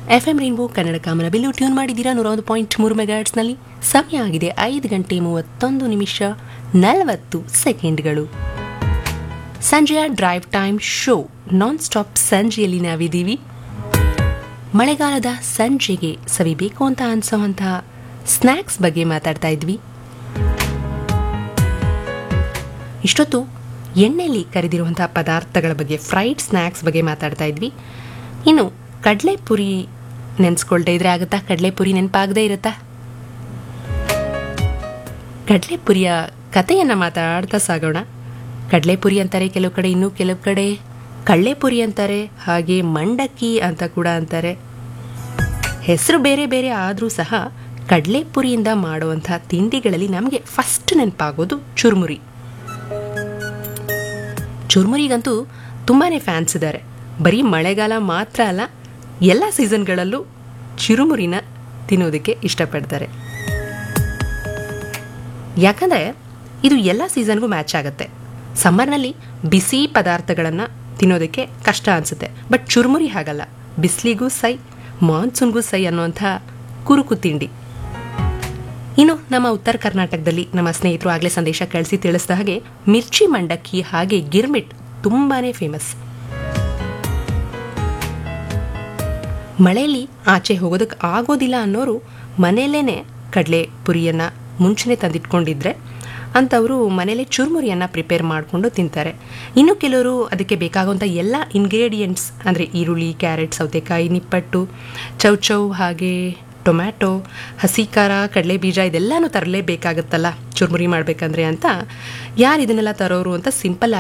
F M rainbow Kannada ಕಾಮನ bill tune ಮಾಡಿದ್ದೀರಾ ನೂರ ಒಂದು ಪಾಯಿಂಟ್ ಮೂರು ಮೆಗಾಟ್ಸ್ನಲ್ಲಿ ಸಮಯ ಆಗಿದೆ ಐದು ಗಂಟೆ ಮೂವತ್ತೊಂದು ನಿಮಿಷ ನಲವತ್ತು ಸೆಕೆಂಡ್ಗಳು ಸಂಜೆಯ drive time show non stop ಸಂಜೆಯಲ್ಲಿ ನಾವಿದ್ದೀವಿ ಮಳೆಗಾಲದ ಸಂಜೆಗೆ ಸವಿಬೇಕು ಅಂತ ಅನ್ಸೋವಂತಹ ಸ್ನ್ಯಾಕ್ಸ್ ಬಗ್ಗೆ ಮಾತಾಡ್ತಾ ಇದ್ವಿ ಇಷ್ಟೊತ್ತು ಎಣ್ಣೆಯಲ್ಲಿ ಕರಿದಿರುವಂತಹ ಪದಾರ್ಥಗಳ ಬಗ್ಗೆ ಫ್ರೈಡ್ ಸ್ನ್ಯಾಕ್ಸ್ ಬಗ್ಗೆ ಮಾತಾಡ್ತಾ ಇದ್ವಿ ಇನ್ನು ಕಡಲೆಪುರಿ ನೆನೆಸ್ಕೊಳ್ತಾ ಇದ್ರೆ ಆಗುತ್ತಾ ಕಡಲೆಪುರಿ ನೆನಪಾಗದೇ ಇರುತ್ತಾ ಕಡಲೆಪುರಿಯ ಕಥೆಯನ್ನು ಮಾತಾಡ್ತಾ ಸಾಗೋಣ ಕಡಲೆಪುರಿ ಅಂತಾರೆ ಕೆಲವು ಕಡೆ ಇನ್ನೂ ಕೆಲವು ಕಡೆ ಕಳ್ಳೆಪುರಿ ಅಂತಾರೆ ಹಾಗೆ ಮಂಡಕ್ಕಿ ಅಂತ ಕೂಡ ಅಂತಾರೆ ಹೆಸರು ಬೇರೆ ಬೇರೆ ಆದರೂ ಸಹ ಕಡಲೆಪುರಿಯಿಂದ ಮಾಡುವಂಥ ತಿಂಡಿಗಳಲ್ಲಿ ನಮಗೆ ಫಸ್ಟ್ ನೆನಪಾಗೋದು ಚುರುಮುರಿ ಚುರುಮುರಿಗಂತೂ ತುಂಬಾ ಫ್ಯಾನ್ಸ್ ಇದ್ದಾರೆ ಬರೀ ಮಳೆಗಾಲ ಮಾತ್ರ ಅಲ್ಲ ಎಲ್ಲ ಸೀಸನ್ಗಳಲ್ಲೂ ಚಿರುಮುರಿನ ತಿನ್ನೋದಕ್ಕೆ ಇಷ್ಟಪಡ್ತಾರೆ ಯಾಕಂದರೆ ಇದು ಎಲ್ಲ ಸೀಸನ್ಗೂ ಮ್ಯಾಚ್ ಆಗುತ್ತೆ ಸಮ್ಮರ್ನಲ್ಲಿ ಬಿಸಿ ಪದಾರ್ಥಗಳನ್ನು ತಿನ್ನೋದಕ್ಕೆ ಕಷ್ಟ ಅನಿಸುತ್ತೆ ಬಟ್ ಚುರುಮುರಿ ಹಾಗಲ್ಲ ಬಿಸಿಲಿಗೂ ಸೈ ಮಾನ್ಸೂನ್ಗೂ ಸೈ ಅನ್ನುವಂಥ ಕುರುಕು ತಿಂಡಿ ಇನ್ನು ನಮ್ಮ ಉತ್ತರ ಕರ್ನಾಟಕದಲ್ಲಿ ನಮ್ಮ ಸ್ನೇಹಿತರು ಆಗಲೇ ಸಂದೇಶ ಕಳಿಸಿ ತಿಳಿಸಿದ ಹಾಗೆ ಮಿರ್ಚಿ ಮಂಡಕ್ಕಿ ಹಾಗೆ ಗಿರ್ಮಿಟ್ ತುಂಬಾನೇ ಫೇಮಸ್ ಮಳೆಯಲ್ಲಿ ಆಚೆ ಹೋಗೋದಕ್ಕೆ ಆಗೋದಿಲ್ಲ ಅನ್ನೋರು ಮನೆಯಲ್ಲೇ ಕಡಲೆ ಪುರಿಯನ್ನು ಮುಂಚೆನೇ ತಂದಿಟ್ಕೊಂಡಿದ್ರೆ ಅಂಥವರು ಮನೇಲೆ ಚುರುಮುರಿಯನ್ನು ಪ್ರಿಪೇರ್ ಮಾಡಿಕೊಂಡು ತಿಂತಾರೆ ಇನ್ನು ಕೆಲವರು ಅದಕ್ಕೆ ಬೇಕಾಗುವಂಥ ಎಲ್ಲ ಇಂಗ್ರೀಡಿಯೆಂಟ್ಸ್ ಅಂದರೆ ಈರುಳ್ಳಿ ಕ್ಯಾರೆಟ್ ಸೌತೆಕಾಯಿ ನಿಪ್ಪಟ್ಟು ಚೌಚೌ ಹಾಗೆ ಟೊಮ್ಯಾಟೊ ಹಸಿ ಖಾರ ಕಡಲೆ ಬೀಜ ಇದೆಲ್ಲನೂ ತರಲೇಬೇಕಾಗುತ್ತಲ್ಲ ಚುರುಮುರಿ ಮಾಡಬೇಕಂದ್ರೆ ಅಂತ ಯಾರು ಇದನ್ನೆಲ್ಲ ತರೋರು ಅಂತ ಸಿಂಪಲ್